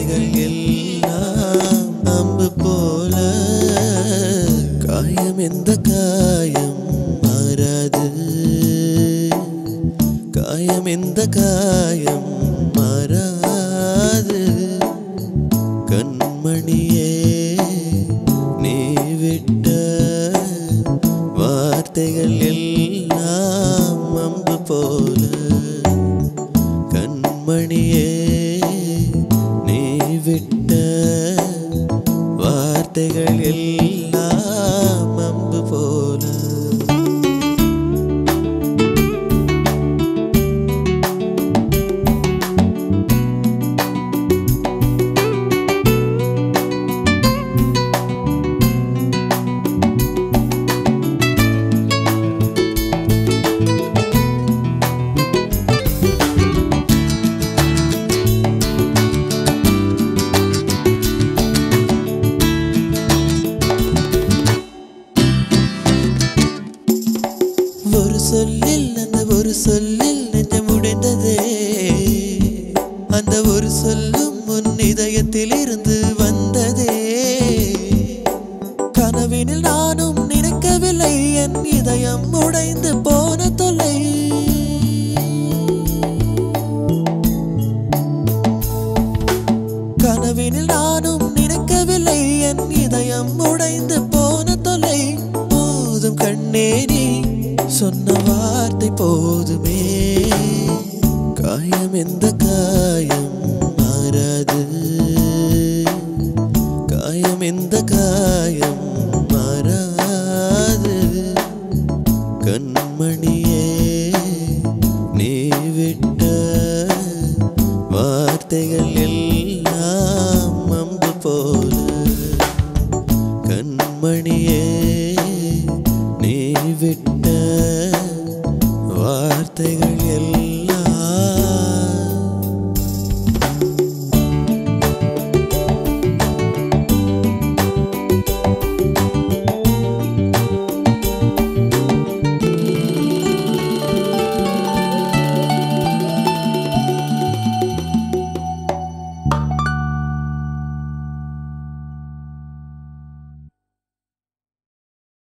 வார்த்தைகள் எல்லாம் அம்பு போல காயம் எந்த காயம் மாறாது காயம் எந்த காயம் மாறாது கண்மணியே நீ விட்ட வார்த்தைகள் எல்லாம் அம்பு போல கண்மணியே நீ விட்ட வார்த்தைகள் எல்லாம் அம்பு போல ஒரு சொல்லில் அந்த ஒரு சொல்லில் நெஞ்சம் உடைந்ததே அந்த ஒரு சொல்லும் உன் இதயத்தில் இருந்து வந்ததே கனவினில் நானும் நினைக்கவில்லை என் இதயம் உடைந்து போன தொலை கனவினில் நானும் நினைக்கவில்லை என் இதயம் உடைந்து போன தொலை போதும் கண்ணே நீ சொன்ன வார்த்தை போதுமே காயம் எந்த காயம் மாறாது